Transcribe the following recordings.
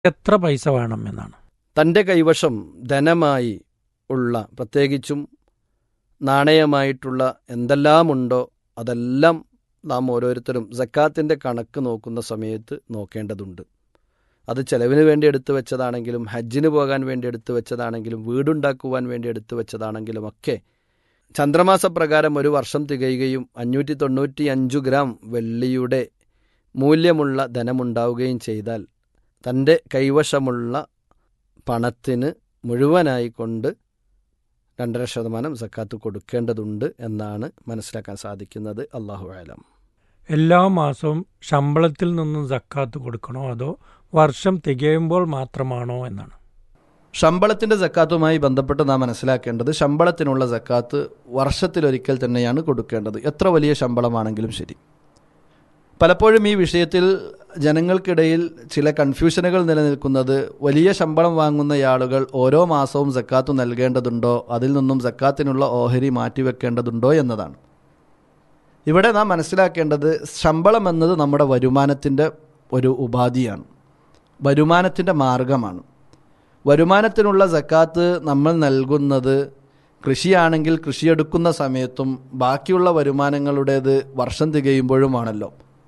എത്ര പൈസ വേണം എന്നാണ് തൻ്റെ കൈവശം ധനമായി ഉള്ള പ്രത്യേകിച്ചും നാണയമായിട്ടുള്ള എന്തെല്ലാമുണ്ടോ അതെല്ലാം നാം ഓരോരുത്തരും സക്കാത്തിൻ്റെ കണക്ക് നോക്കുന്ന സമയത്ത് നോക്കേണ്ടതുണ്ട് അത് ചെലവിന് വേണ്ടി എടുത്തു വെച്ചതാണെങ്കിലും ഹജ്ജിന് പോകാൻ വേണ്ടി എടുത്തു വെച്ചതാണെങ്കിലും വീടുണ്ടാക്കുവാൻ വേണ്ടി എടുത്തു വെച്ചതാണെങ്കിലും ഒക്കെ ചന്ദ്രമാസ പ്രകാരം ഒരു വർഷം തികയുകയും അഞ്ഞൂറ്റി തൊണ്ണൂറ്റി അഞ്ചു ഗ്രാം വെള്ളിയുടെ മൂല്യമുള്ള ധനമുണ്ടാവുകയും ചെയ്താൽ തൻ്റെ കൈവശമുള്ള പണത്തിന് മുഴുവനായി കൊണ്ട് രണ്ടര ശതമാനം സക്കാത്ത് കൊടുക്കേണ്ടതുണ്ട് എന്നാണ് മനസ്സിലാക്കാൻ സാധിക്കുന്നത് അള്ളാഹു ആലം എല്ലാ മാസവും ശമ്പളത്തിൽ നിന്നും സക്കാത്ത് കൊടുക്കണോ അതോ വർഷം തികയുമ്പോൾ മാത്രമാണോ എന്നാണ് ശമ്പളത്തിൻ്റെ സക്കാത്തുമായി ബന്ധപ്പെട്ട് നാം മനസ്സിലാക്കേണ്ടത് ശമ്പളത്തിനുള്ള സക്കാത്ത് വർഷത്തിലൊരിക്കൽ തന്നെയാണ് കൊടുക്കേണ്ടത് എത്ര വലിയ ശമ്പളമാണെങ്കിലും ശരി പലപ്പോഴും ഈ വിഷയത്തിൽ ജനങ്ങൾക്കിടയിൽ ചില കൺഫ്യൂഷനുകൾ നിലനിൽക്കുന്നത് വലിയ ശമ്പളം വാങ്ങുന്ന ആളുകൾ ഓരോ മാസവും സക്കാത്ത് നൽകേണ്ടതുണ്ടോ അതിൽ നിന്നും സക്കാത്തിനുള്ള ഓഹരി മാറ്റിവെക്കേണ്ടതുണ്ടോ എന്നതാണ് ഇവിടെ നാം മനസ്സിലാക്കേണ്ടത് ശമ്പളം എന്നത് നമ്മുടെ വരുമാനത്തിൻ്റെ ഒരു ഉപാധിയാണ് വരുമാനത്തിൻ്റെ മാർഗമാണ് വരുമാനത്തിനുള്ള സക്കാത്ത് നമ്മൾ നൽകുന്നത് കൃഷിയാണെങ്കിൽ കൃഷിയെടുക്കുന്ന സമയത്തും ബാക്കിയുള്ള വരുമാനങ്ങളുടേത് വർഷം തികയുമ്പോഴുമാണല്ലോ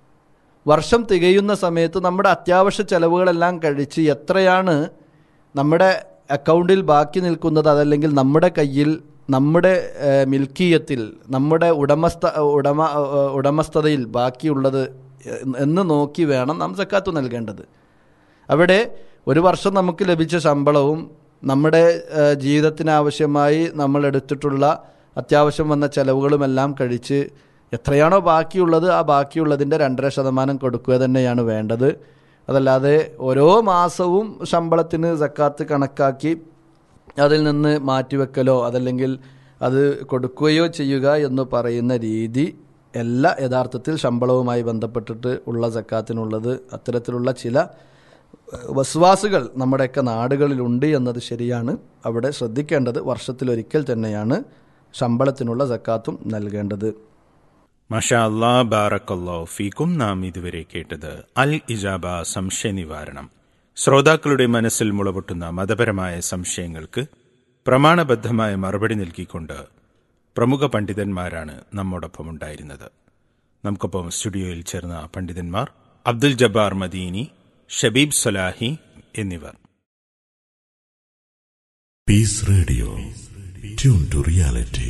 വർഷം തികയുന്ന സമയത്ത് നമ്മുടെ അത്യാവശ്യ ചെലവുകളെല്ലാം കഴിച്ച് എത്രയാണ് നമ്മുടെ അക്കൗണ്ടിൽ ബാക്കി നിൽക്കുന്നത് അതല്ലെങ്കിൽ നമ്മുടെ കയ്യിൽ നമ്മുടെ ഏഹ്, മിൽക്കീയത്തിൽ നമ്മുടെ ഉടമസ്ഥ ഉടമ ഏഹ്, ഉടമസ്ഥതയിൽ ബാക്കിയുള്ളത് എന്ന് നോക്കി വേണം നാം സക്കാത്ത് നൽകേണ്ടത് അവിടെ ഒരു വർഷം നമുക്ക് ലഭിച്ച ശമ്പളവും നമ്മുടെ ഏഹ്, ജീവിതത്തിനാവശ്യമായി നമ്മൾ എടുത്തിട്ടുള്ള അത്യാവശ്യം വന്ന ചെലവുകളുമെല്ലാം കഴിച്ച് എത്രയാണോ ബാക്കിയുള്ളത് ആ ബാക്കിയുള്ളതിൻ്റെ രണ്ടര ശതമാനം കൊടുക്കുക തന്നെയാണ് വേണ്ടത് അതല്ലാതെ ഓരോ മാസവും ശമ്പളത്തിന് സക്കാത്ത് കണക്കാക്കി അതിൽ നിന്ന് മാറ്റിവെക്കലോ അതല്ലെങ്കിൽ അത് കൊടുക്കുകയോ ചെയ്യുക എന്ന് പറയുന്ന രീതി അല്ല യഥാർത്ഥത്തിൽ ശമ്പളവുമായി ബന്ധപ്പെട്ടിട്ട് ഉള്ള സക്കാത്തിനുള്ളത് അത്തരത്തിലുള്ള ചില വസ്വാസുകൾ നമ്മുടെയൊക്കെ നാടുകളിലുണ്ട് എന്നത് ശരിയാണ് അവിടെ ശ്രദ്ധിക്കേണ്ടത് വർഷത്തിലൊരിക്കൽ തന്നെയാണ് ശമ്പളത്തിനുള്ള സക്കാത്തും നൽകേണ്ടത് മഷാ അല്ലാ ബാറക്കല്ലോ ഫീക്കും നാം ഇതുവരെ കേട്ടത് അൽ ഇജാബ സംശയ നിവാരണം ശ്രോതാക്കളുടെ മനസ്സിൽ മുളപൊട്ടുന്ന മതപരമായ സംശയങ്ങൾക്ക് പ്രമാണബദ്ധമായ മറുപടി നൽകിക്കൊണ്ട് പ്രമുഖ പണ്ഡിതന്മാരാണ് നമ്മോടൊപ്പം ഉണ്ടായിരുന്നത് നമുക്കൊപ്പം സ്റ്റുഡിയോയിൽ ചേർന്ന പണ്ഡിതന്മാർ അബ്ദുൽ ജബ്ബാർ മദീനി ഷബീബ് സലാഹി എന്നിവർ Peace Radio. Tune to reality.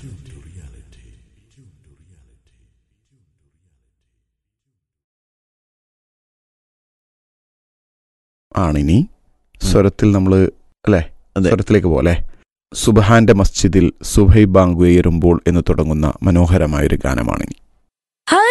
ആണിനി സ്വരത്തിൽ നമ്മൾ അല്ലേ അതെ. സ്വരത്തിലേക്ക് പോലെ സുബഹാന്റെ മസ്ജിദിൽ സുബൈ ബാങ്ക് ഉയരുമ്പോൾ എന്ന് തുടങ്ങുന്ന മനോഹരമായൊരു ഗാനമാണിനി